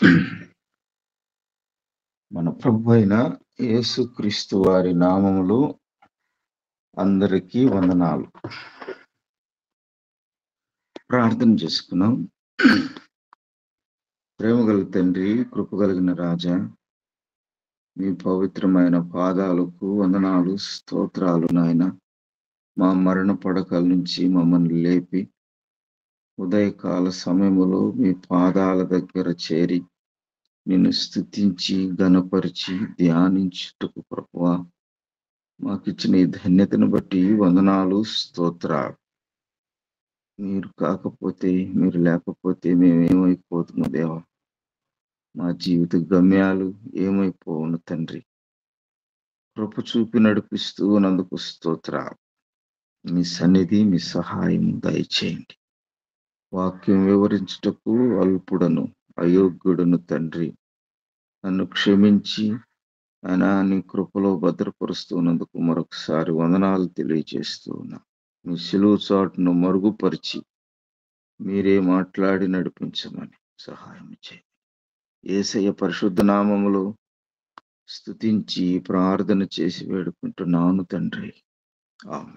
మన ప్రభు అయిన యేసుక్రీస్తు వారి నామములు అందరికీ వందనాలు ప్రార్థన చేసుకున్నాం ప్రేమగల తండ్రి కృపగలిగిన రాజా మీ పవిత్రమైన పాదాలకు వందనాలు స్తోత్రాలు నాయన మా మరణ పడకల నుంచి మమ్మల్ని లేపి ఉదయకాల సమయములో మీ పాదాల దగ్గర చేరి నిన్ను స్థుతించి గణపరిచి ధ్యానించుటకు ప్రభువా మాకిచ్చిన ఈ ధన్యతను బట్టి వందనాలు స్తోత్రాలు మీరు కాకపోతే మీరు లేకపోతే మేమేమైపోతున్నా దేవా మా జీవిత గమ్యాలు ఏమైపోవును తండ్రి కృప చూపి నడిపిస్తూ నందుకు స్తోత్రాలు మీ సన్నిధి మీ సహాయం దయచేయండి వాక్యం వివరించుటకు అల్పుడను అయోగ్యుడును తండ్రి నన్ను క్షమించి ఆయన నీ కృపలో భద్రపరుస్తున్నందుకు మరొకసారి వందనాలు తెలియజేస్తూ ఉన్నా మీ సిలువు చాటును మరుగుపరిచి మీరే మాట్లాడి నడిపించమని సహాయం చేయండి ఏసయ్య పరిశుద్ధ నామములో స్తుతించి ప్రార్థన చేసి వేడుకుంటున్నాను తండ్రి ఆమె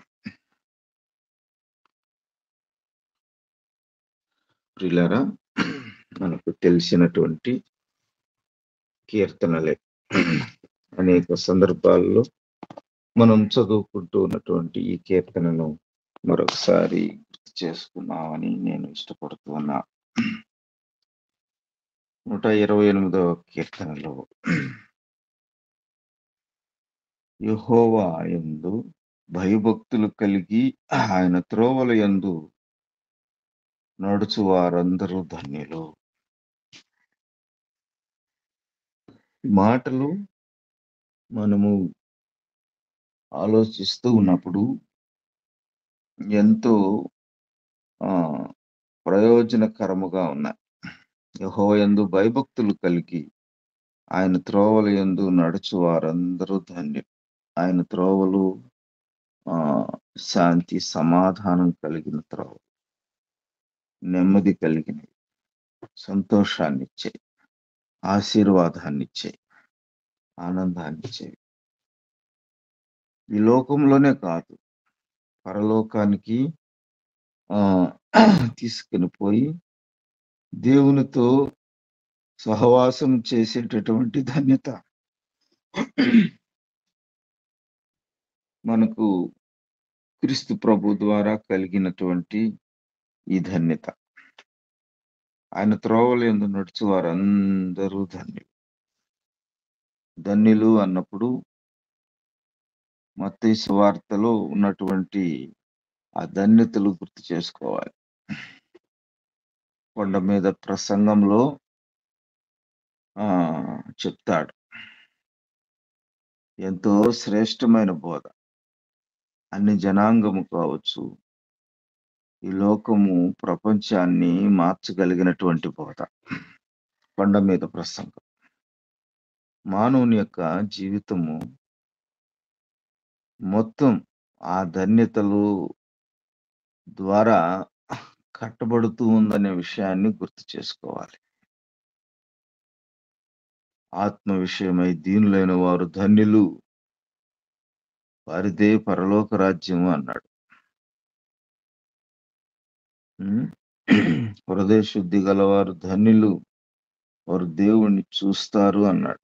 ప్రిలరా మనకు తెలిసినటువంటి కీర్తనలే అనేక సందర్భాల్లో మనం చదువుకుంటూ ఉన్నటువంటి ఈ కీర్తనను మరొకసారి గుర్తు చేసుకున్నామని నేను ఇష్టపడుతూ ఉన్నా నూట ఇరవై ఎనిమిదవ కీర్తనలో యహోవా ఎందు భయభక్తులు కలిగి ఆయన త్రోవల యందు నడుచు వారందరూ ధన్యులు మాటలు మనము ఆలోచిస్తూ ఉన్నప్పుడు ఎంతో ప్రయోజనకరముగా ఉన్నాయి యహో ఎందు భయభక్తులు కలిగి ఆయన త్రోవల ఎందు నడుచు వారందరూ ధన్యులు ఆయన త్రోవలు ఆ శాంతి సమాధానం కలిగిన త్రోవలు నెమ్మది కలిగినవి సంతోషాన్ని ఇచ్చాయి ఆశీర్వాదాన్ని ఇచ్చాయి ఆనందాన్ని ఇచ్చేవి ఈ లోకంలోనే కాదు పరలోకానికి ఆ తీసుకుని పోయి దేవునితో సహవాసం చేసేటటువంటి ధన్యత మనకు క్రీస్తు ప్రభు ద్వారా కలిగినటువంటి ఈ ధన్యత ఆయన త్రోవలు ఎందు నడుచు వారందరూ ధన్యులు ధన్యులు అన్నప్పుడు మత్తయి వార్తలో ఉన్నటువంటి ఆ ధన్యతలు గుర్తు చేసుకోవాలి కొండ మీద ప్రసంగంలో ఆ చెప్తాడు ఎంతో శ్రేష్టమైన బోధ అన్ని జనాంగము కావచ్చు ఈ లోకము ప్రపంచాన్ని మార్చగలిగినటువంటి బోధ కొండ మీద ప్రసంగం మానవుని యొక్క జీవితము మొత్తం ఆ ధన్యతలు ద్వారా కట్టబడుతూ ఉందనే విషయాన్ని గుర్తు చేసుకోవాలి ఆత్మ విషయమై దీనులైన వారు ధన్యులు వారిదే పరలోక రాజ్యము అన్నాడు హృదయ శుద్ధి గలవారు ధన్యులు వారు దేవుణ్ణి చూస్తారు అన్నాడు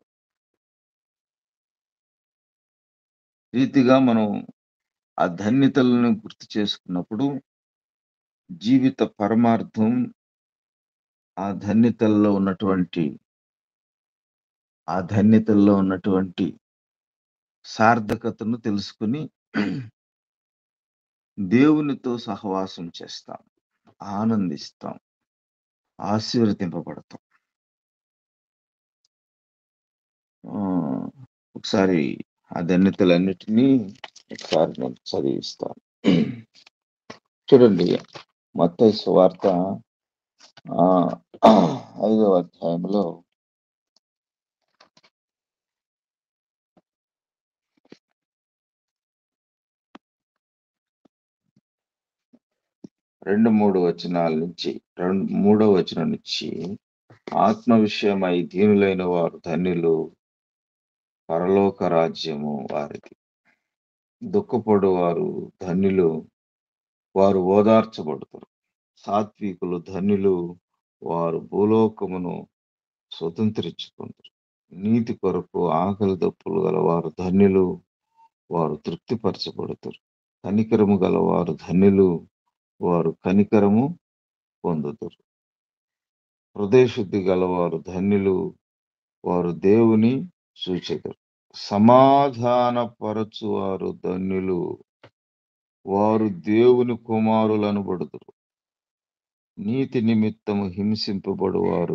రీతిగా మనం ఆ ధన్యతలను గుర్తు చేసుకున్నప్పుడు జీవిత పరమార్థం ఆ ధన్యతల్లో ఉన్నటువంటి ఆ ధన్యతల్లో ఉన్నటువంటి సార్థకతను తెలుసుకుని దేవునితో సహవాసం చేస్తాం ఆనందిస్తాం ఆశీర్వదింపబడతాం ఒకసారి ఆ ధన్యతలన్నిటినీ ఒకసారి నేను చదివిస్తాను చూడండి మత్తయి సువార్త ఐదవ అధ్యాయంలో రెండు మూడు వచనాల నుంచి రెండు మూడో వచనం నుంచి ఆత్మ విషయమై దీనులైన వారు ధన్యులు పరలోక రాజ్యము వారిది దుఃఖపడు వారు ధన్యులు వారు ఓదార్చబడతారు సాత్వికులు ధన్యులు వారు భూలోకమును స్వతంత్రించుకుంటారు నీతి కొరకు ఆకలి దప్పులు గల వారు ధన్యులు వారు తృప్తిపరచబడతారు కనికరము గల వారు ధన్యులు వారు కనికరము పొందుతారు హృదయశుద్ధి గలవారు ధన్యులు వారు దేవుని సూచకరు సమాధాన పరచువారు ధన్యులు వారు దేవుని కుమారులను పడుతురు నీతి నిమిత్తము హింసింపబడువారు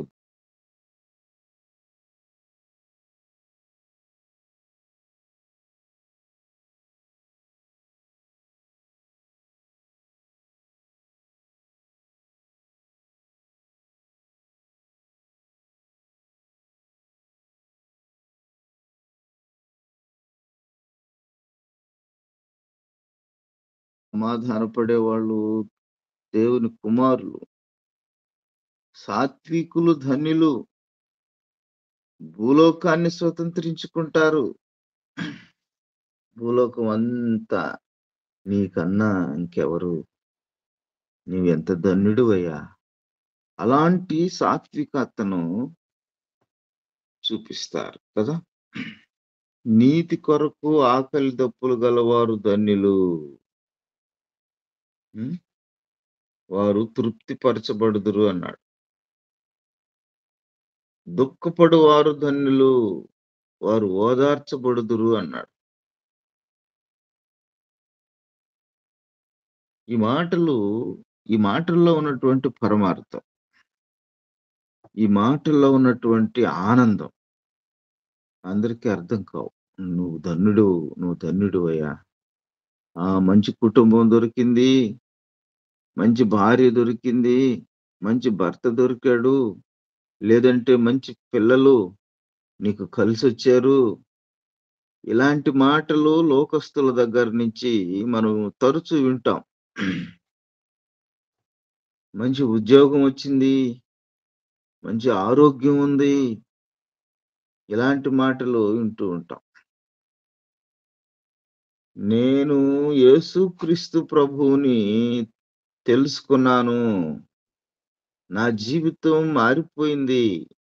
సమాధానపడే వాళ్ళు దేవుని కుమారులు సాత్వికులు ధన్యులు భూలోకాన్ని స్వతంత్రించుకుంటారు భూలోకం అంతా నీకన్నా ఇంకెవరు నీవెంత ధన్యుడు అయ్యా అలాంటి సాత్వికతను చూపిస్తారు కదా నీతి కొరకు ఆకలి దప్పులు గలవారు ధన్యులు ఉం? వారు తృప్తిపరచబడుదురు అన్నాడు దుఃఖపడు వారు ధన్యులు వారు ఓదార్చబడుదురు అన్నాడు ఈ మాటలు ఈ మాటల్లో ఉన్నటువంటి పరమార్థం ఈ మాటల్లో ఉన్నటువంటి ఆనందం అందరికీ అర్థం కావు నువ్వు ధన్యుడు నువ్వు ధన్యుడు అయ్యా ఆ మంచి కుటుంబం దొరికింది మంచి భార్య దొరికింది మంచి భర్త దొరికాడు లేదంటే మంచి పిల్లలు నీకు కలిసి వచ్చారు ఇలాంటి మాటలు లోకస్తుల దగ్గర నుంచి మనం తరచూ వింటాం మంచి ఉద్యోగం వచ్చింది మంచి ఆరోగ్యం ఉంది ఇలాంటి మాటలు వింటూ ఉంటాం నేను యేసుక్రీస్తు ప్రభువుని తెలుసుకున్నాను నా జీవితం మారిపోయింది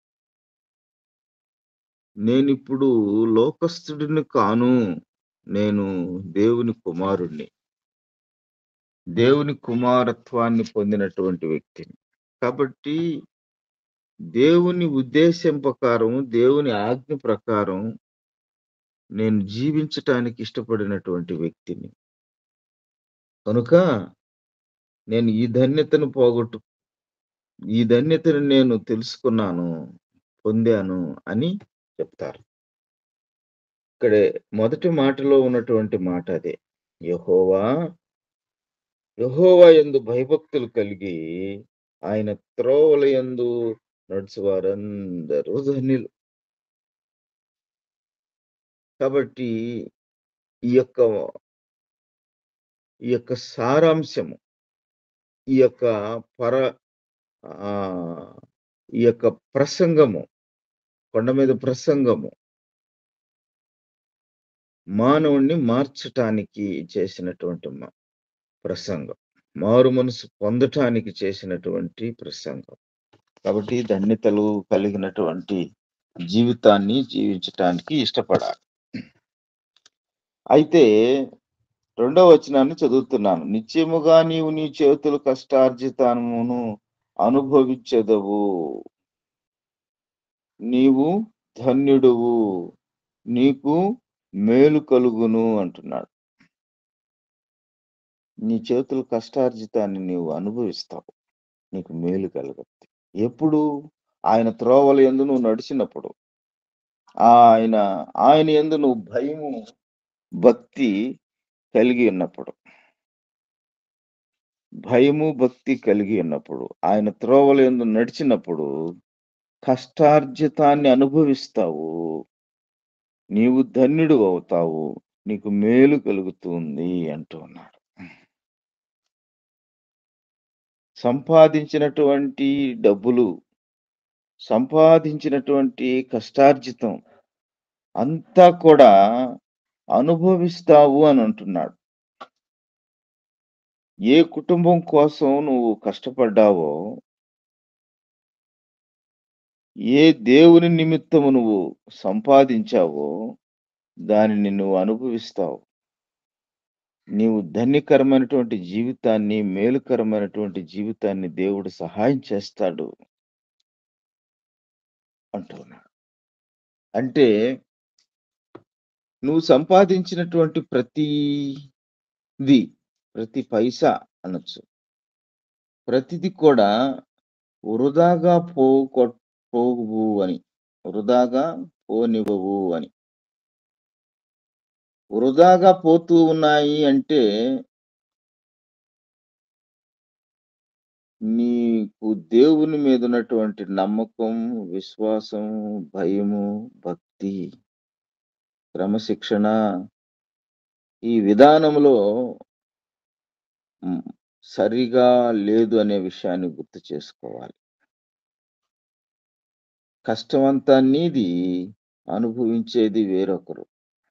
నేనిప్పుడు లోకస్తుడిని కాను నేను దేవుని కుమారుణ్ణి దేవుని కుమారత్వాన్ని పొందినటువంటి వ్యక్తిని కాబట్టి దేవుని ఉద్దేశం ప్రకారం దేవుని ఆజ్ఞ ప్రకారం నేను జీవించటానికి ఇష్టపడినటువంటి వ్యక్తిని కనుక నేను ఈ ధన్యతను పోగొట్టు ఈ ధన్యతను నేను తెలుసుకున్నాను పొందాను అని చెప్తారు ఇక్కడే మొదటి మాటలో ఉన్నటువంటి మాట అదే యహోవా యహోవా ఎందు భయభక్తులు కలిగి ఆయన త్రోవల యందు నడుచువారందరూ ధన్యులు కాబట్టి ఈ యొక్క ఈ యొక్క సారాంశము ఈ యొక్క పర ఆ ఈ యొక్క ప్రసంగము కొండ మీద ప్రసంగము మానవుణ్ణి మార్చటానికి చేసినటువంటి మ- ప్రసంగం మారు మనసు పొందటానికి చేసినటువంటి ప్రసంగం కాబట్టి ధన్యతలు కలిగినటువంటి జీవితాన్ని జీవించటానికి ఇష్టపడాలి అయితే రెండవ వచనాన్ని చదువుతున్నాను నిత్యముగా నీవు నీ చేతుల కష్టార్జితమును అనుభవించదవు నీవు ధన్యుడువు నీకు మేలు కలుగును అంటున్నాడు నీ చేతుల కష్టార్జితాన్ని నీవు అనుభవిస్తావు నీకు మేలు కలుగుతుంది ఎప్పుడు ఆయన త్రోవల ఎందు నువ్వు నడిచినప్పుడు ఆయన ఆయన ఎందు నువ్వు భయము భక్తి కలిగి ఉన్నప్పుడు భయము భక్తి కలిగి ఉన్నప్పుడు ఆయన త్రోవల ఎందు నడిచినప్పుడు కష్టార్జితాన్ని అనుభవిస్తావు నీవు ధన్యుడు అవుతావు నీకు మేలు కలుగుతుంది అంటూ ఉన్నాడు సంపాదించినటువంటి డబ్బులు సంపాదించినటువంటి కష్టార్జితం అంతా కూడా అనుభవిస్తావు అని అంటున్నాడు. ఏ కుటుంబం కోసం నువ్వు కష్టపడ్డావో ఏ దేవుని నిమిత్తము నువ్వు సంపాదించావో దానిని నువ్వు అనుభవిస్తావు. నీవు ధన్యకరమైనటువంటి జీవితాన్ని, మేలుకరమైనటువంటి జీవితాన్ని దేవుడు సహాయం చేస్తాడు. అంటున్నాడు. అంటే నువ్వు సంపాదించినటువంటి ప్రతీది, ప్రతి పైసా అనొచ్చు. ప్రతిది కూడా వృధాగా పోగొట్ పోవు అని. వృధాగా పోనివ్వవు అని. వృధాగా పోతూ ఉన్నాయి అంటే నీకు దేవుని మీదున్నటువంటి నమ్మకం, విశ్వాసం, భయము, భక్తి, క్రమశిక్షణ ఈ విధానంలో హ్మ్. సరిగా లేదు అనే విషయాన్ని గుర్తు చేసుకోవాలి. కష్టమంతా నీది, అనుభవించేది వేరొకరు.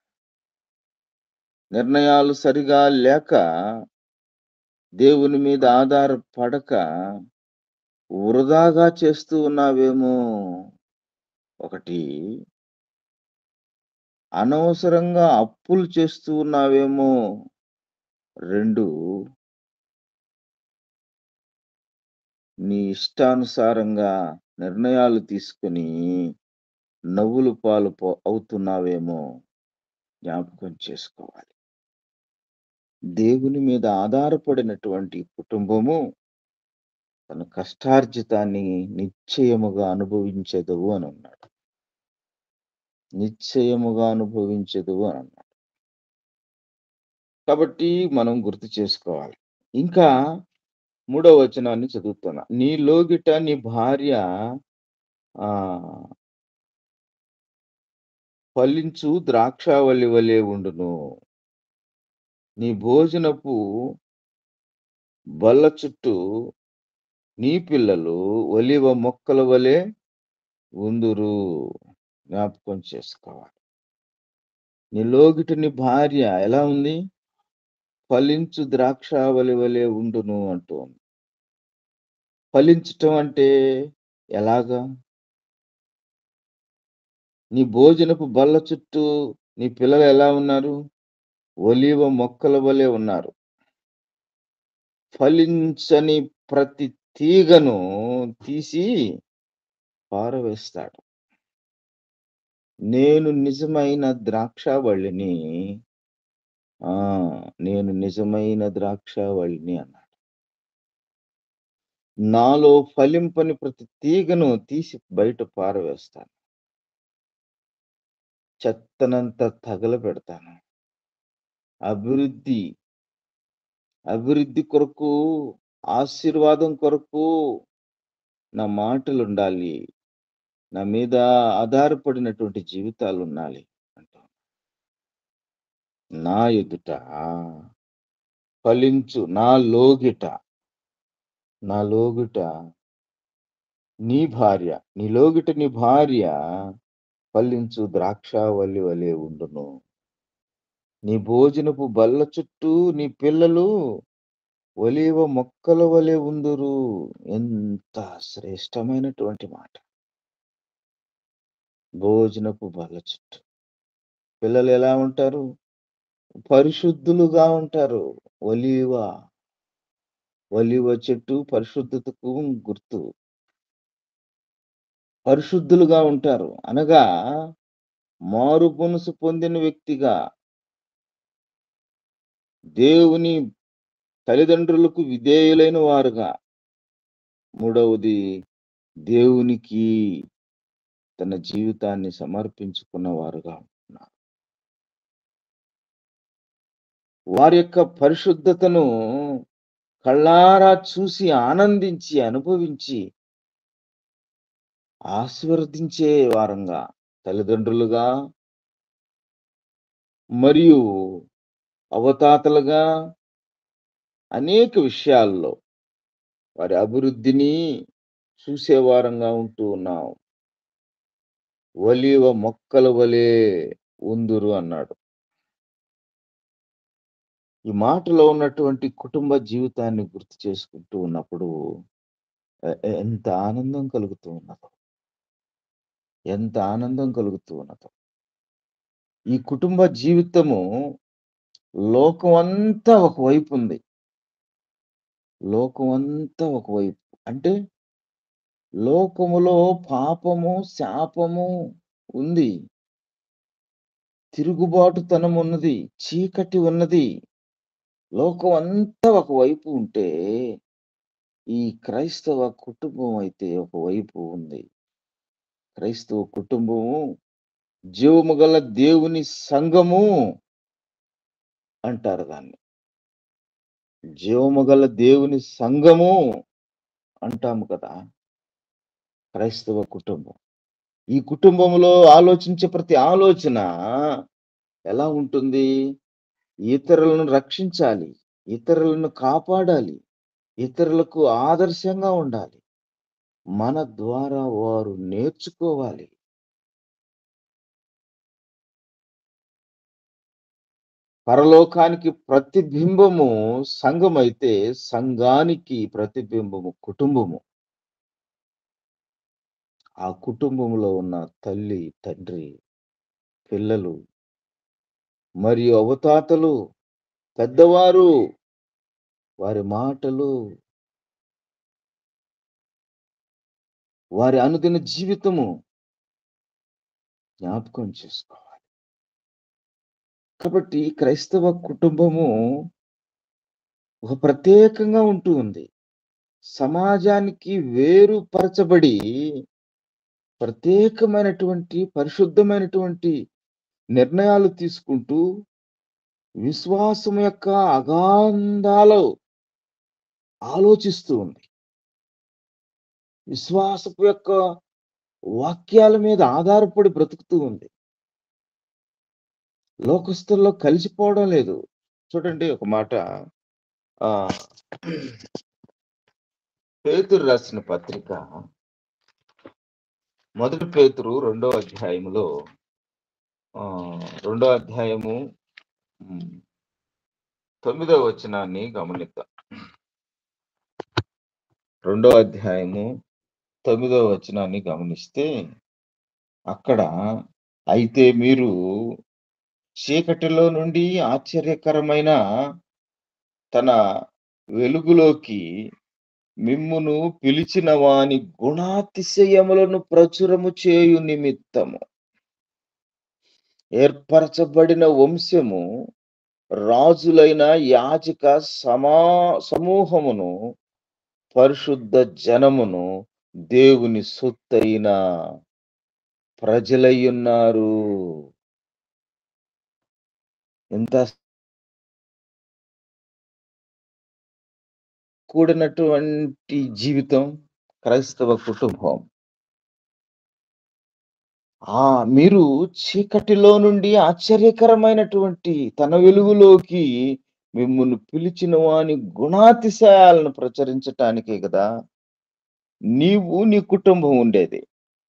నిర్ణయాలు సరిగా లేక, దేవుని మీద ఆధారపడక, వృధాగా చేస్తూ ఉన్నావేమో. ఒకటి అనవసరంగా అప్పులు చేస్తూ ఉన్నావేమో. 2 నీ ఇష్టానుసారంగా నిర్ణయాలు తీసుకొని నవ్వుల పాలు పో అవుతున్నావేమో జ్ఞాపకం చేసుకోవాలి. దేవుని మీద ఆధారపడినటువంటి కుటుంబము తన కష్టార్జితాన్ని నిశ్చయముగా అనుభవించెదవు అనన్నాడు. నిశ్చయముగా అనుభవించెదవు అనన్నాడు. కాబట్టి మనం గుర్తు చేసుకోవాలి. ఇంకా మూడో వచనాన్ని చదువుతున్నా. నీ లోగిట నీ భార్య ఆహ్ ఫలించు ద్రాక్షావల్లి వలె ఉండును. నీ భోజనపు బల్ల చుట్టూ నీ పిల్లలు ఒలీవ మొక్కల వలె ఉందురు. జ్ఞాపకం చేసుకోవాలి. నీ లోగిట నీ భార్య ఎలా ఉంది? ఫలించు ద్రాక్షావల్లి వలె ఉండును అంటూ ఉంది. ఫలించటం అంటే ఎలాగా? నీ భోజనపు బల్ల చుట్టూ నీ పిల్లలు ఎలా ఉన్నారు? ఒలీవ మొక్కల వలె ఉన్నారు. ఫలించని ప్రతి తీగను తీసి పారవేస్తాడు. నేను నిజమైన ద్రాక్షావల్లిని ఆ! నేను నిజమైన ద్రాక్షావల్లిని అన్నాడు. నాలో ఫలింపని ప్రతి తీగను తీసి బయట పారవేస్తాను. చెత్తనంతా తగలబెడతాను. అభివృద్ధి అభివృద్ధి కొరకు, ఆశీర్వాదం కొరకు నా మాటలుండాలి. నా మీద ఆధారపడినటువంటి జీవితాలుండాలి అంటూ. నా ఎదుట ఫలించు నా లోగిట నా లోగిట నీ భార్య నీ లోగిట నీ భార్య ఫలించు ద్రాక్షావల్లి వలె ఉండును. నీ భోజనపు బల్ల చుట్టూ నీ పిల్లలు ఒలీవ మొక్కల వలె ఉందురు. ఎంత శ్రేష్టమైనటువంటి మాట. భోజనపు బల్ల చుట్టూ. పిల్లలు ఎలా ఉంటారు? పరిశుద్ధులుగా ఉంటారు. ఒలీవ ఒలీవ చెట్టు పరిశుద్ధతకు గుర్తు. పరిశుద్ధులుగా ఉంటారు. అనగా మారు మనసు పొందిన వ్యక్తిగా దేవుని తల్లిదండ్రులకు విధేయులైన వారుగా. మూడవది దేవునికి తన జీవితాన్ని సమర్పించుకున్న వారుగా ఉంటున్నారు. వారి యొక్క పరిశుద్ధతను కళ్ళారా చూసి, ఆనందించి, అనుభవించి ఆశీర్వదించే వారంగా తల్లిదండ్రులుగా మరియు అవతాతలుగా అనేక విషయాల్లో వారి అభివృద్ధిని చూసేవారంగా ఉంటూ ఉన్నాం ఒలీవ మొక్కల వలె ఉందురు అన్నాడు ఈ మాటలో ఉన్నటువంటి కుటుంబ జీవితాన్ని గుర్తు చేసుకుంటూ ఉన్నప్పుడు ఎ- ఎ- ఎంత ఆనందం కలుగుతూ ఉన్నదో ఎంత ఆనందం కలుగుతూ ఉన్నదో ఈ కుటుంబ జీవితము లోకం అంతా ఒకవైపు ఉంది లోకం అంతా ఒకవైపు అంటే లోకములో పాపము శాపము ఉంది తిరుగుబాటుతనం ఉన్నది చీకటి ఉన్నది లోకం అంతా ఒకవైపు ఉంటే ఈ క్రైస్తవ కుటుంబం అయితే ఒకవైపు ఉంది క్రైస్తవ కుటుంబము జీవము గల దేవుని సంఘము అంటారు దాన్ని జీవము గల దేవుని సంఘము అంటాము కదా క్రైస్తవ కుటుంబం ఈ కుటుంబంలో ఆలోచించే ప్రతి ఆలోచన ఎలా ఉంటుంది ఇతరులను రక్షించాలి ఇతరులను కాపాడాలి ఇతరులకు ఆదర్శంగా ఉండాలి మన ద్వారా వారు నేర్చుకోవాలి పరలోకానికి ప్రతిబింబము సంఘమైతే సంఘానికి ప్రతిబింబము కుటుంబము ఆ కుటుంబంలో ఉన్న తల్లి తండ్రి పిల్లలు మరియు అవతాతలు పెద్దవారు వారి మాటలు వారి అనుదిన జీవితము జ్ఞాపకం చేసుకోవాలి కాబట్టి క్రైస్తవ కుటుంబము ఒక ప్రత్యేకంగా ఉంటూ ఉంది సమాజానికి వేరుపరచబడి ప్రత్యేకమైనటువంటి పరిశుద్ధమైనటువంటి నిర్ణయాలు తీసుకుంటూ విశ్వాసం యొక్క అగాంధాలు ఆలోచిస్తూ ఉంది విశ్వాసపు యొక్క వాక్యాల మీద ఆధారపడి బ్రతుకుతూ ఉంది లోకస్తుల్లో కలిసిపోవడం లేదు చూడండి ఒక మాట ఆ పేతురు రాసిన పత్రిక మొదటి పేతురు రెండో అధ్యాయములో ఆ రెండో అధ్యాయము ఉమ్, తొమ్మిదో వచనాన్ని గమనిద్దాం రెండో అధ్యాయము తొమ్మిదో వచనాన్ని గమనిస్తే అక్కడ అయితే మీరు చీకటిలో నుండి ఆశ్చర్యకరమైన తన వెలుగులోకి మిమ్మును పిలిచిన వాని గుణాతిశయములను ప్రచురము చేయు నిమిత్తము ఏర్పరచబడిన వంశము రాజులైన యాజక సమా సమూహమును పరిశుద్ధ జనమును దేవుని సొత్తైన ప్రజలయ్యున్నారు ఎంత కూడినటువంటి జీవితం క్రైస్తవ కుటుంబం ఆ మీరు చీకటిలో నుండి ఆశ్చర్యకరమైనటువంటి తన వెలుగులోకి మిమ్మల్ని పిలిచిన వాని గుణాతిశయాలను ప్రచురించటానికే కదా నీవు నీ కుటుంబం ఉండేది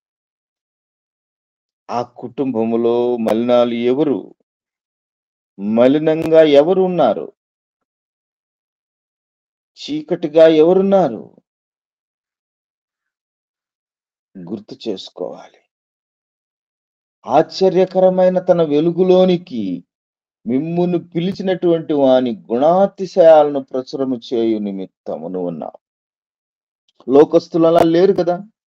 ఆ కుటుంబములో మలినాలు ఎవరు మలినంగా ఎవరు ఉన్నారు చీకటిగా ఎవరున్నారు గుర్తు చేసుకోవాలి ఆశ్చర్యకరమైన తన వెలుగులోనికి మిమ్మును పిలిచినటువంటి వాని గుణాతిశయాలను ప్రచురము చేయు నిమిత్తమును ఉన్నావు లోకస్తులు అలా లేరు కదా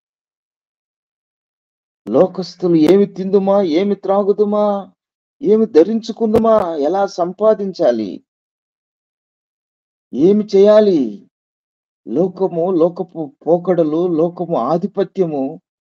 లోకస్తులు ఏమి తిందుమా ఏమి త్రాగుదుమా ఏమి ధరించుకుందుమా ఎలా సంపాదించాలి ఏమి చేయాలి లోకము లోకపు పోకడలు లోకము ఆధిపత్యము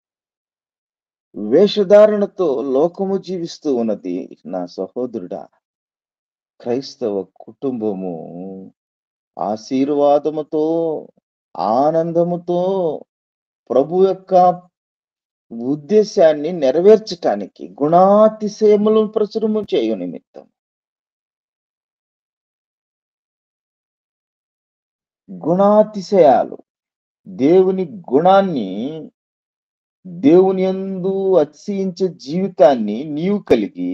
వేషధారణతో లోకము జీవిస్తూ ఉన్నది నా సహోదరుడా క్రైస్తవ కుటుంబము ఆశీర్వాదముతో ఆనందముతో ప్రభు యొక్క ఉద్దేశాన్ని నెరవేర్చటానికి గుణాతిశయములను ప్రచురము చేయు నిమిత్తం గుణాతిశయాలు దేవుని గుణాన్ని దేవుని యందు అతిశయించే జీవితాన్ని నీవు కలిగి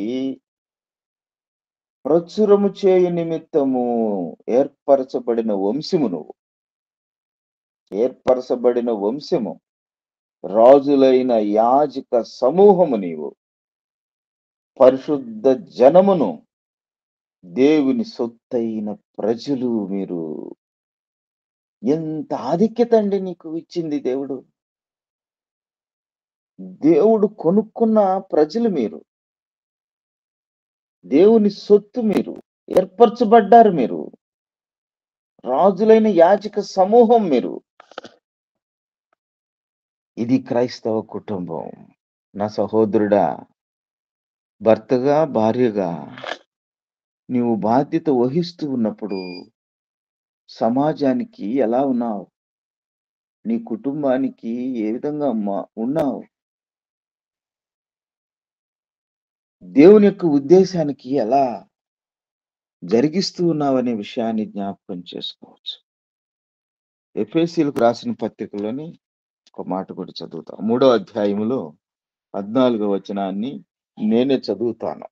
ప్రచురము చేయు నిమిత్తము ఏర్పరచబడిన వంశము నువ్వు ఏర్పరచబడిన వంశము రాజులైన యాజక సమూహము నీవు పరిశుద్ధ జనమును దేవుని సొత్తైన ప్రజలు మీరు ఎంత ఆధిక్యత అండి నీకు ఇచ్చింది దేవుడు దేవుడు కొనుక్కున్న ప్రజలు మీరు దేవుని సొత్తు మీరు ఏర్పరచబడ్డారు మీరు రాజులైన యాజక సమూహం మీరు ఇది క్రైస్తవ కుటుంబం నా సహోదరుడా భర్తగా భార్యగా నీవు బాధ్యత వహిస్తూ ఉన్నప్పుడు సమాజానికి ఎలా ఉన్నావు నీ కుటుంబానికి ఏ విధంగా అమ్మా ఉన్నావు దేవుని యొక్క ఉద్దేశానికి ఎలా జరిగిస్తూ ఉన్నావనే విషయాన్ని జ్ఞాపకం చేసుకోవచ్చు ఎఫ్ఎస్సీలకు రాసిన పత్రికలోని ఒక మాట కూడా చదువుతాం మూడో అధ్యాయములో పద్నాలుగో వచనాన్ని నేనే చదువుతాను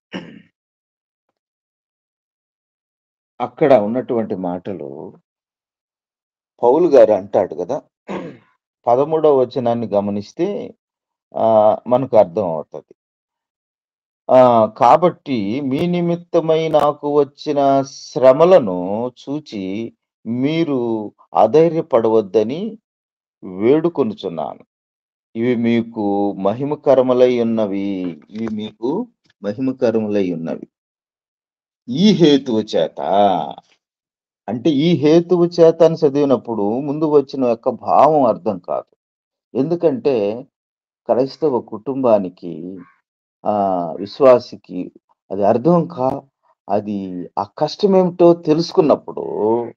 అక్కడ ఉన్నటువంటి మాటలు పౌలు గారు అంటాడు కదా పదమూడవ వచనాన్ని గమనిస్తే ఆ మనకు అర్థం అవుతుంది ఆ కాబట్టి మీ నిమిత్తమై నాకు వచ్చిన శ్రమలను చూచి మీరు అధైర్యపడవద్దని వేడుకొనుచున్నాను ఇవి మీకు మహిమకరములై ఉన్నవి ఇవి మీకు మహిమకరములై ఉన్నవి ఈ హేతువు చేత అంటే ఈ హేతువు చేత అని చదివినప్పుడు ముందు వచ్చిన యొక్క భావం అర్థం కాదు ఎందుకంటే క్రైస్తవ కుటుంబానికి ఆ విశ్వాసికి అది అర్థం కా అది ఆ కష్టం ఏమిటో తెలుసుకున్నప్పుడు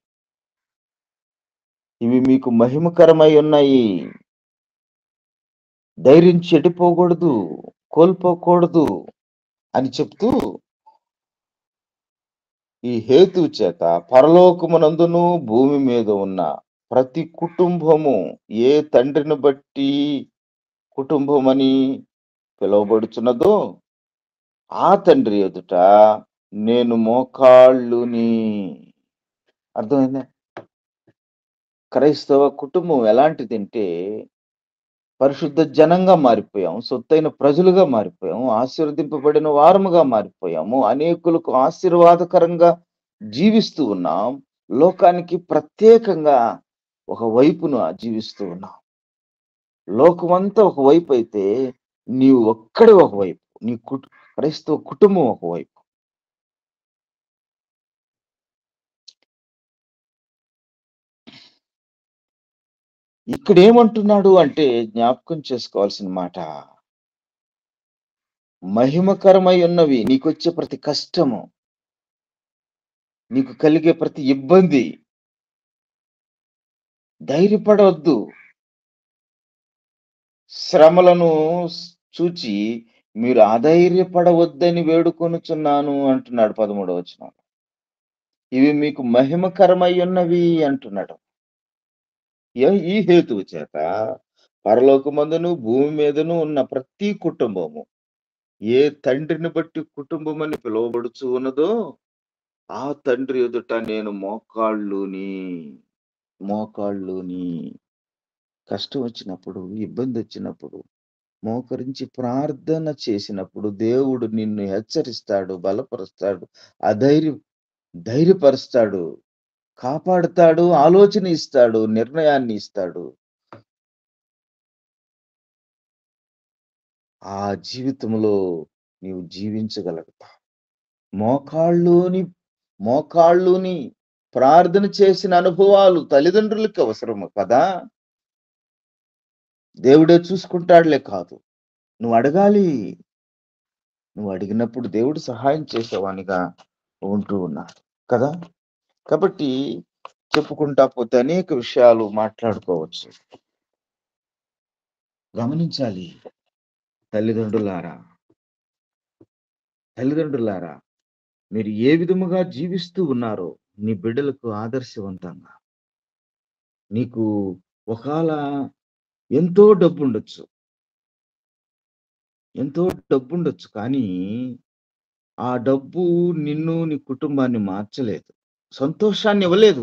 ఇవి మీకు మహిమకరమై ఉన్నాయి ధైర్యం చెడిపోకూడదు కోల్పోకూడదు అని చెప్తూ ఈ హేతు చేత పరలోకమునందును భూమి మీద ఉన్న ప్రతి కుటుంబము ఏ తండ్రిని బట్టి కుటుంబమని పిలువబడుచున్నదో ఆ తండ్రి ఎదుట నేను మోకాళ్ళుని అర్థమైందా క్రైస్తవ కుటుంబం ఎలాంటిదంటే పరిశుద్ధ జనంగా మారిపోయాం సొత్తైన ప్రజలుగా మారిపోయాం ఆశీర్వదింపబడిన వారముగా మారిపోయాము అనేకులకు ఆశీర్వాదకరంగా జీవిస్తూ ఉన్నాం లోకానికి ప్రత్యేకంగా ఒక వైపును జీవిస్తూ ఉన్నాం లోకమంతా ఒక వైపు అయితే నీవు ఒక్కడే ఒకవైపు నీ కుటు క్రైస్తవ కుటుంబం ఒకవైపు ఇక్కడ ఏమంటున్నాడు అంటే జ్ఞాపకం చేసుకోవాల్సిన మాట మహిమకరమై ఉన్నవి నీకొచ్చే ప్రతి కష్టము నీకు కలిగే ప్రతి ఇబ్బంది ధైర్యపడవద్దు శ్రమలను చూచి మీరు అధైర్యపడవద్దని వేడుకొనుచున్నాను అంటున్నాడు పదమూడవ వచనం ఇవి మీకు మహిమకరమై ఉన్నవి అంటున్నాడు ఏ- ఈ హేతువు చేత పరలోకమందును భూమి మీదను ఉన్న ప్రతి కుటుంబము ఏ తండ్రిని బట్టి కుటుంబం అని పిలువబడుచు ఉన్నదో ఆ తండ్రి ఎదుట నేను మోకాళ్ళుని మోకాళ్ళుని కష్టం వచ్చినప్పుడు ఇబ్బంది వచ్చినప్పుడు మోకరించి ప్రార్థన చేసినప్పుడు దేవుడు నిన్ను హెచ్చరిస్తాడు బలపరుస్తాడు అధైర్య ధైర్యపరుస్తాడు కాపాడుతాడు ఆలోచన ఇస్తాడు నిర్ణయాన్ని ఇస్తాడు ఆ జీవితంలో నీవు జీవించగలుగుతావు మోకాళ్ళుని మోకాళ్ళుని ప్రార్థన చేసిన అనుభవాలు తల్లిదండ్రులకి అవసరము కదా దేవుడే చూసుకుంటాడులే కాదు నువ్వు అడగాలి నువ్వు అడిగినప్పుడు దేవుడు సహాయం చేసేవానిగా ఉంటూ ఉన్నాడు కదా కాబట్టి చెప్పుకుంటా పోతే అనేక విషయాలు మాట్లాడుకోవచ్చు గమనించాలి తల్లిదండ్రులారా తల్లిదండ్రులారా మీరు ఏ విధముగా జీవిస్తూ ఉన్నారో నీ బిడ్డలకు ఆదర్శవంతంగా నీకు ఒకవేళ ఎంతో డబ్బుండొచ్చు. ఎంతో డబ్బుండొచ్చు. కానీ, ఆ డబ్బు నిన్ను, నీ కుటుంబాన్ని మార్చలేదు. సంతోషాన్నివ్వలేదు.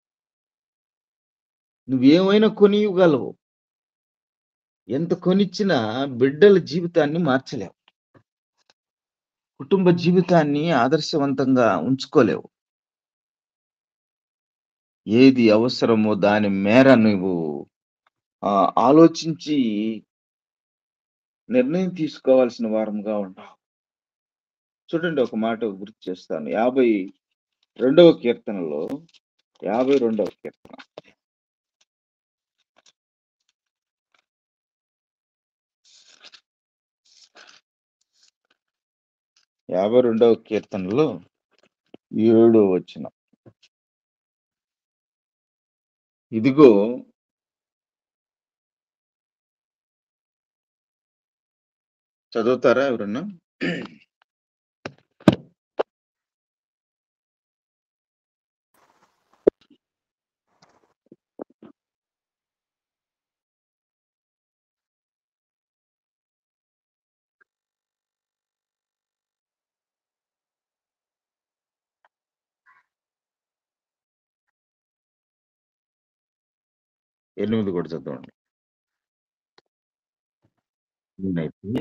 నువ్వేమైనా కొనియగలవు. ఎంత కొనిచ్చినా బిడ్డల జీవితాన్ని మార్చలేవు. కుటుంబ జీవితాన్ని ఆదర్శవంతంగా ఉంచుకోలేవు. ఏది అవసరమో దాని మేర నువ్వు ఆహ్, ఆలోచించి నిర్ణయం తీసుకోవాల్సిన వారముగా ఉంటావు. చూడండి ఒక మాట గుర్తు చేస్తాను. 52వ కీర్తనలో 52వ కీర్తన. 52వ కీర్తనలో ఏడో వచనం. ఇదిగో చదువుతారా ఎవరన్నా? ఎనిమిది కూడా చదవండి. నేనైతే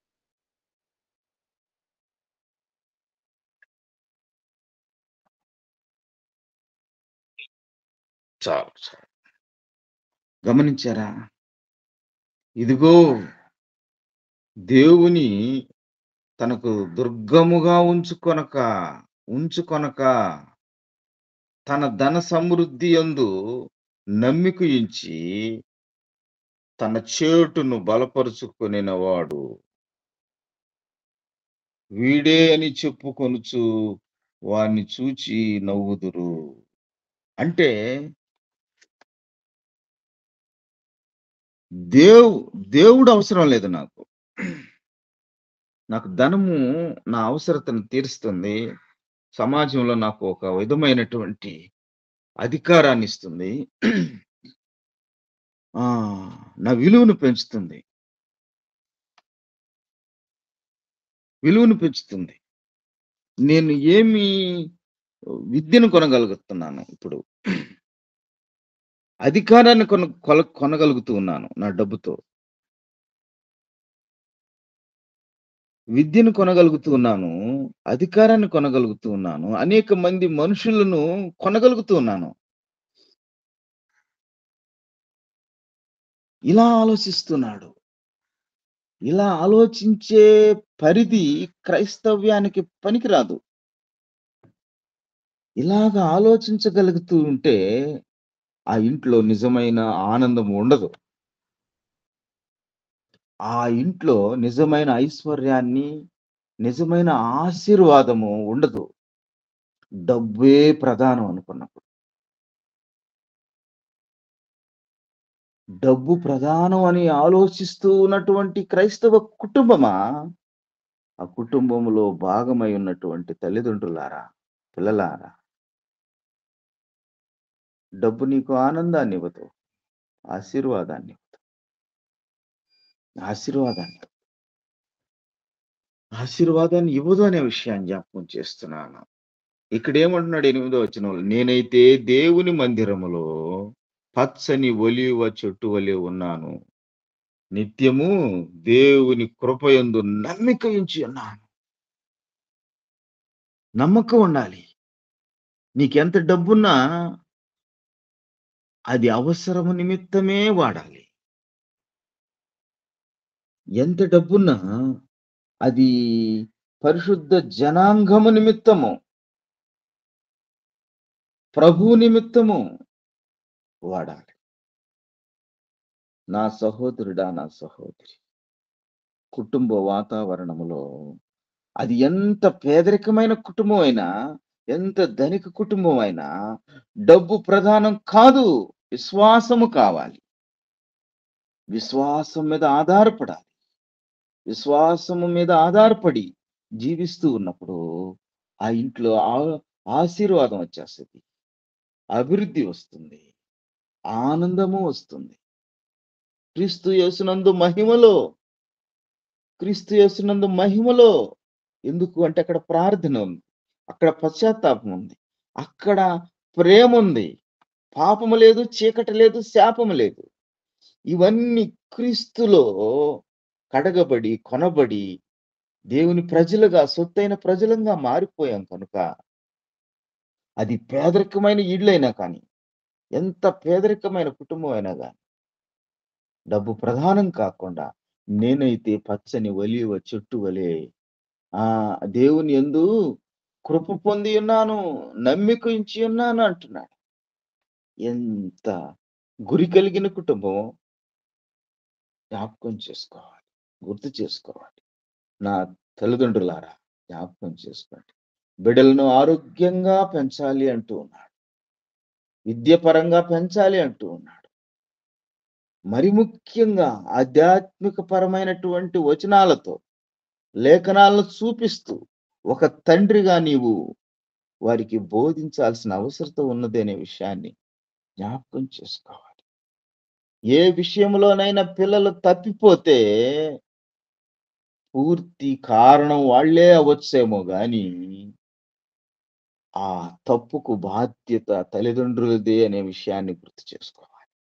చాలు. చాలు. గమనించారా? ఇదిగో దేవుని తనకు దుర్గముగా ఉంచుకొనక, ఉంచుకొనక తన ధన సమృద్ధి యందు నమ్మిక ఉంచి తన చేటును బలపరుచుకొనినవాడు. వీడే అని చెప్పుకొనుచు వాణ్ణి చూచి నవ్వుదురు. అంటే దేవు దేవుడు అవసరం లేదు నాకు. నాకు ధనము నా అవసరతను తీరుస్తుంది. సమాజంలో నాకు ఒక విధమైనటువంటి అధికారాన్నిస్తుంది. ఆ! నా విలువను పెంచుతుంది. విలువను పెంచుతుంది. నేను ఏమి విద్యను కొనగలుగుతున్నాను ఇప్పుడు. అధికారాన్ని కొన కొల కొనగలుగుతూ ఉన్నాను నా డబ్బుతో. విద్యను కొనగలుగుతూ ఉన్నాను. అధికారాన్ని కొనగలుగుతూ ఉన్నాను. అనేక మంది మనుషులను కొనగలుగుతూ ఉన్నాను. ఇలా ఆలోచిస్తున్నాడు. ఇలా ఆలోచించే పరిధి క్రైస్తవ్యానికి పనికిరాదు. ఇలాగ ఆలోచించగలుగుతూ ఉంటే ఆ ఇంట్లో నిజమైన ఆనందం ఉండదు. ఆ ఇంట్లో నిజమైన ఐశ్వర్యాన్ని, నిజమైన ఆశీర్వాదము ఉండదు. డబ్బే ప్రధానం అనుకున్నప్పుడు. డబ్బు ప్రధానం అని ఆలోచిస్తూ ఉన్నటువంటి క్రైస్తవ కుటుంబమా? ఆ కుటుంబంలో భాగమై ఉన్నటువంటి తల్లిదండ్రులారా, పిల్లలారా డబ్బు నీకు ఆనందాన్నివ్వదు. ఆశీర్వాదాన్నివ్వదు. ఆశీర్వాదాన్ని ఆశీర్వాదాన్ని ఇవ్వదు అనే విషయాన్ని జ్ఞాపకం చేస్తున్నాను. ఇక్కడేమంటున్నాడు ఎనిమిదో వచనంలో, నేనైతే దేవుని మందిరములో పచ్చని ఒలీవ చెట్టు వలె ఉన్నాను. నిత్యము దేవుని కృపయందు నమ్మిక ఉంచి ఉన్నాను. నమ్మకం ఉండాలి. నీకెంత డబ్బున్నా అది అవసరము నిమిత్తమే వాడాలి. ఎంత డబ్బున్నా అది పరిశుద్ధ జనాంగము నిమిత్తము ప్రభువు నిమిత్తము వాడాలి. నా సహోదరుడా, నా సహోదరి కుటుంబ వాతావరణములో అది ఎంత పేదరికమైన కుటుంబం అయినా, ఎంత ధనిక కుటుంబం అయినా డబ్బు ప్రధానం కాదు. విశ్వాసము కావాలి. విశ్వాసం మీద ఆధారపడాలి. విశ్వాసము మీద ఆధారపడి జీవిస్తూ ఉన్నప్పుడు ఆ ఇంట్లో ఆ ఆశీర్వాదం వచ్చేస్తది. అభివృద్ధి వస్తుంది. ఆనందము వస్తుంది క్రీస్తు యేసునందు మహిమలో క్రీస్తు యేసునందు మహిమలో ఎందుకు అంటే అక్కడ ప్రార్థన ఉంది అక్కడ పశ్చాత్తాపం ఉంది అక్కడ ప్రేమ ఉంది పాపము లేదు చీకటి లేదు శాపము లేదు ఇవన్నీ క్రీస్తులో కడగబడి కొనబడి దేవుని ప్రజలుగా సొత్తైన ప్రజలంగా మారిపోయాం కనుక అది పేదరికమైన ఇళ్ళైనా కానీ ఎంత పేదరికమైన కుటుంబం అయినా కానీ డబ్బు ప్రధానం కాకుండా నేనైతే పచ్చని ఒలివ చెట్టు వలె ఆ దేవుని ఎందు కృప పొంది ఉన్నాను నమ్మిక ఇచ్చి ఉన్నాను అంటున్నాడు ఎంత గురి కలిగిన కుటుంబం జ్ఞాపకం చేసుకోవాలి గుర్తు చేసుకోవాలి నా తల్లిదండ్రులారా జ్ఞాపకం చేసుకోండి బిడ్డలను ఆరోగ్యంగా పెంచాలి అంటూ ఉన్నాడు విద్యపరంగా పెంచాలి అంటూ ఉన్నాడు మరి ముఖ్యంగా ఆధ్యాత్మిక పరమైనటువంటి వచనాలతో లేఖనాలను చూపిస్తూ ఒక తండ్రిగా నీవు వారికి బోధించాల్సిన అవసరత ఉన్నది అనే విషయాన్ని జ్ఞాపకం చేసుకోవాలి ఏ విషయంలోనైనా పిల్లలు తప్పిపోతే పూర్తి కారణం వాళ్లే అవ్వచ్చేమో గాని ఆ తప్పుకు బాధ్యత తల్లిదండ్రులదే అనే విషయాన్ని గుర్తు చేసుకోవాలి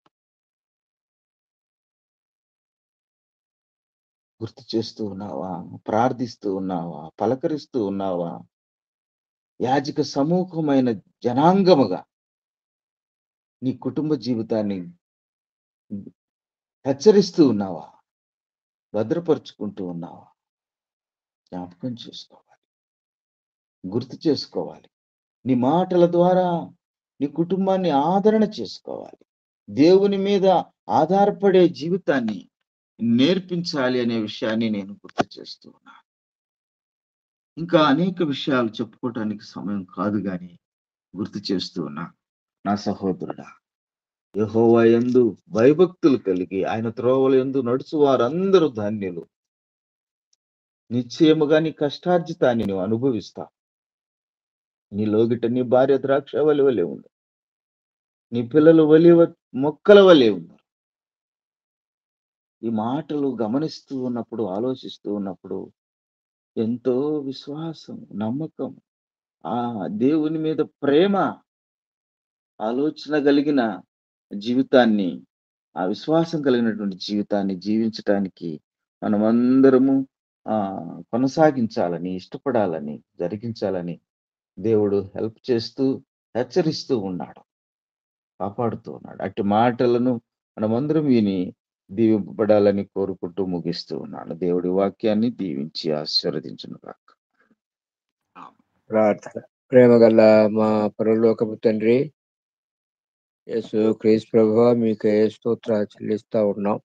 గుర్తు చేస్తూ ఉన్నావా ప్రార్థిస్తూ ఉన్నావా పలకరిస్తూ ఉన్నావా యాజక సమూహమైన జనాంగముగా నీ కుటుంబ జీవితాన్ని హెచ్చరిస్తూ ఉన్నావా భద్రపరుచుకుంటూ ఉన్నావా జ్ఞాపకం చేసుకోవాలి గుర్తు చేసుకోవాలి నీ మాటల ద్వారా నీ కుటుంబాన్ని ఆదరణ చేసుకోవాలి దేవుని మీద ఆధారపడే జీవితాన్ని నేర్పించాలి అనే విషయాన్ని నేను గుర్తు చేస్తూ ఉన్నాను ఇంకా అనేక విషయాలు చెప్పుకోవటానికి సమయం కాదు కానీ గుర్తు చేస్తూ ఉన్నా నా సహోదరుడా యహోవా ఎందు భయభక్తులు కలిగి ఆయన త్రోవల ఎందు నడుచు వారందరూ ధాన్యులు నిశ్చయముగా నీ కష్టార్జితాన్ని నువ్వు అనుభవిస్తావు నీ లోగిట నీ భార్య ద్రాక్ష వలి వలె ఉంది నీ పిల్లలు వలి మొక్కల వలె ఉన్నారు ఈ మాటలు గమనిస్తూ ఉన్నప్పుడు ఆలోచిస్తూ ఉన్నప్పుడు ఎంతో విశ్వాసం నమ్మకం ఆ దేవుని మీద ప్రేమ ఆలోచన కలిగిన జీవితాన్ని ఆ విశ్వాసం కలిగినటువంటి జీవితాన్ని జీవించటానికి మనమందరము ఆ కొనసాగించాలని ఇష్టపడాలని జరిగించాలని దేవుడు హెల్ప్ చేస్తూ హెచ్చరిస్తూ ఉన్నాడు కాపాడుతూ ఉన్నాడు అట్టి మాటలను మనమందరం విని దీవింపబడాలని కోరుకుంటూ ముగిస్తూ ఉన్నాను దేవుడి వాక్యాన్ని దీవించి ఆశీర్వదించును కాక ప్రార్థన ప్రేమ గల మా పరలోకపు తండ్రి యేసు క్రీస్తు ప్రభు మీకు ఏ స్తోత్ర చెల్లిస్తా ఉన్నాం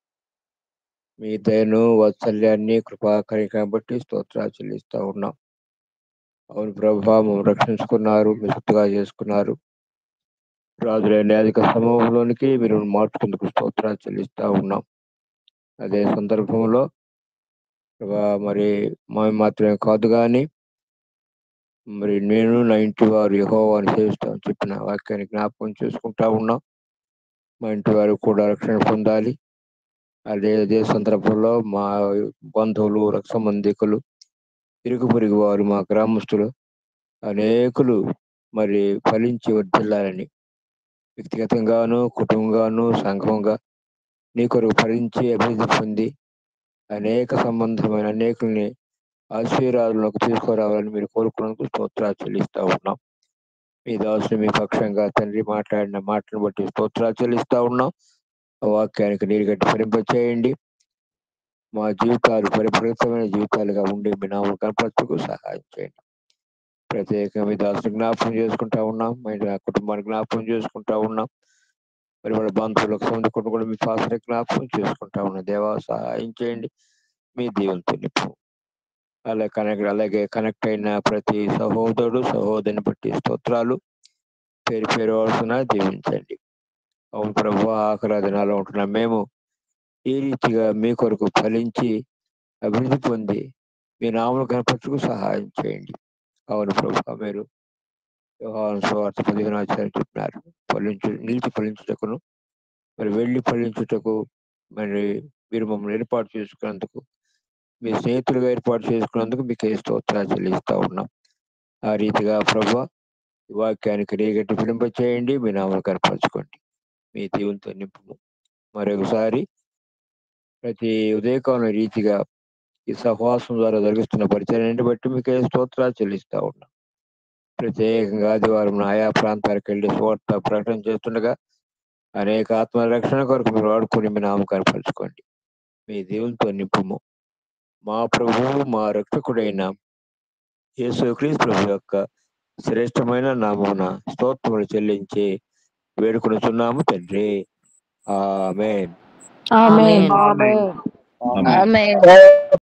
మీ దయను వాత్సల్యాన్ని కృపాకరికను బట్టి స్తోత్ర చెల్లిస్తా ఉన్నాం అవును ప్రభు మమ్మల్ని రక్షించుకున్నారు మీ సొత్తుగా చేసుకున్నారు రాజులైన అధిక సమూహంలోనికి మీరు మార్చుకుందుకు స్తోత్రాలు చెల్లిస్తా ఉన్నాం అదే సందర్భంలో ప్రభా మరి మేము మాత్రమే కాదు కానీ మరి నేను నా ఇంటి వారు యహోవాని సేవిస్తామని చెప్పిన వాక్యాన్ని జ్ఞాపకం చేసుకుంటా ఉన్నాం మా ఇంటి వారు కూడా రక్షణ పొందాలి అదే అదే సందర్భంలో మా బంధువులు రక్ష సంబంధికులు ఇరుగు పొరుగు వారు మా గ్రామస్తులు అనేకులు మరి ఫలించి వర్ధిల్లాలని వ్యక్తిగతంగాను కుటుంబంగాను సంఘంగా నీ కొరకు ఫలించి అభివృద్ధి పొంది అనేక సంబంధమైన అనేకుల్ని ఆశీర్వాదాలకు తీసుకురావాలని మీరు కోరుకున్నందుకు స్తోత్రాలు చెల్లిస్తా ఉన్నాం మీ దాసుని మీ పక్షంగా తండ్రి మాట్లాడిన మాటలను బట్టి స్తోత్రాలు చెల్లిస్తా ఉన్నాం ఆ వాక్యానికి నీరు గట్టి ఫలింపచేయండి మా జీవితాలు పరిపృతమైన జీవితాలుగా ఉండి మీ నామం కనపరచుకు సహాయం చేయండి ప్రత్యేకంగా మీ దాసుని జ్ఞాపకం చేసుకుంటా ఉన్నాం మా ఇంటి కుటుంబాన్ని జ్ఞాపకం చేసుకుంటా ఉన్నాం మరి వాళ్ళ బంధువులకు సందుకుంటూ కూడా మీ పాసని జ్ఞాపకం చేసుకుంటా ఉన్నాం దేవా సహాయం చేయండి మీ దీవంతో నింపు అలా కనెక్ట్ అలాగే కనెక్ట్ అయిన ప్రతి సహోదరుడు సహోదరిని బట్టి స్తోత్రాలు పేరు పేరు వలసిన దీవించండి అవును ప్రభు ఆఖరి దినాల్లో ఉంటున్న మేము ఈ రీతిగా మీ కొరకు ఫలించి అభివృద్ధి పొంది మీ నామలు కనపరచుకు సహాయం చేయండి అవును ప్రభు మీరు యోహాను సువార్త పదిహేను ఆచార్య చెప్పినారు ఫలించు నిలిచి ఫలించుటకును మరి వెళ్ళి ఫలించుటకు మరి మీరు మమ్మల్ని ఏర్పాటు చేసుకున్నందుకు మీ స్నేహితులుగా ఏర్పాటు చేసుకున్నందుకు మీకు ఏ స్తోత్రాలు చెల్లిస్తా ఉన్నాం ఆ రీతిగా ప్రభా ఈ వాక్యానికి రేగట్టి ఫిలింప చేయండి మీ నామలు కనపరచుకోండి మీ దేవునితో నింపు మరొకసారి ప్రతి ఉదయకాలం రీతిగా ఈ సహవాసం ద్వారా జరుగుతున్న పరిచయాన్ని బట్టి మీకు ఏ స్తోత్రాలు చెల్లిస్తా ఉన్నాం ప్రత్యేకంగా ఆదివారం ఆయా ప్రాంతాలకు వెళ్ళి స్వార్థ ప్రకటన చేస్తుండగా అనేక ఆత్మ రక్షణ కొరకు మీరు వాడుకొని మీ నామం కనపరచుకోండి మీ దేవునితో నింపుము మా ప్రభువు మా రక్షకుడైన యేసుక్రీస్తు ప్రభు యొక్క శ్రేష్టమైన నామమున స్తోత్రములు చెల్లించి వేడుకొనుచున్నాము తండ్రి ఆమెన్ ఆమేన్ ఆమేన్ ఆమేన్